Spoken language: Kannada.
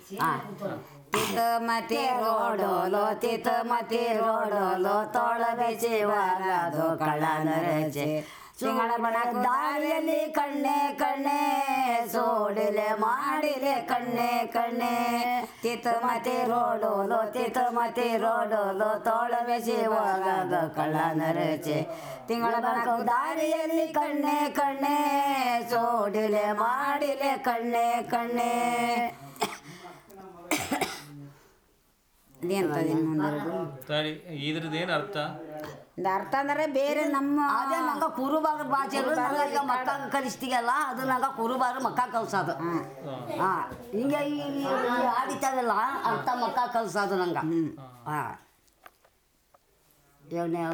ತಿತಮತಿ ರೋಡೋಲೋ ತಿತಮತಿ ರೋಡೋಲೋ ತೊಳಬೆಚಿ ವಾರದು ಕಳ್ಳನರಚೆ ಸಿಂಗಳ ಬಣ ದಾರಿಯಲ್ಲಿ ಕಣ್ಣೆ ಕಣ್ಣೆ ಸೋಡಿಲೆ ಮಾಡಿಲೆ ಕಣ್ಣೆ ಕಣ್ಣೆ ತಿತಮತಿ ರೋಡೋಲೋ ತಿತಮತಿ ರೋಡೋಲೋ ತೊಳಬೆಚಿ ವಾರದು ಕಳ್ಳನರಚೆ ತಿಂಗಳ ಬಣ ದಾರಿಯಲ್ಲಿ ಕಣ್ಣೆ ಕಣ್ಣೆ ಸೋಡಿಲೆ ಮಾಡಿಲೆ ಕಣ್ಣೆ ಕಣ್ಣೆ ಅದೇಂತದೆ ಇನ್ನೊಂದೆರಡು ಸರಿ ಇದ್ರದ್ದು ಏನು ಅರ್ಥ ಇದು ಅರ್ಥ ಅಂದರೆ ಬೇರೆ ನಮ್ಮ ಅದೇ ನಂಗೆ ಕುರುಬಾರ ಭಾಷೆ ನಂಗೆ ಈಗ ಮಕ್ಕ ಕಲಿಸ್ತೀಗಲ್ಲ ಅದು ನಂಗೆ ಕುರುಬಾರ ಮಕ್ಕ ಕಲ್ಸೋದು ಹಾಂ ಹಾಂ ಹಿಂಗೆ ಈ ಈ- ಈ ಆಡಿತಾರಲ್ಲ ಅಂತ ಮಕ್ಕ ಕಲ್ಸೋದು ನಂಗೆ ಹಾಂ ಏನೇ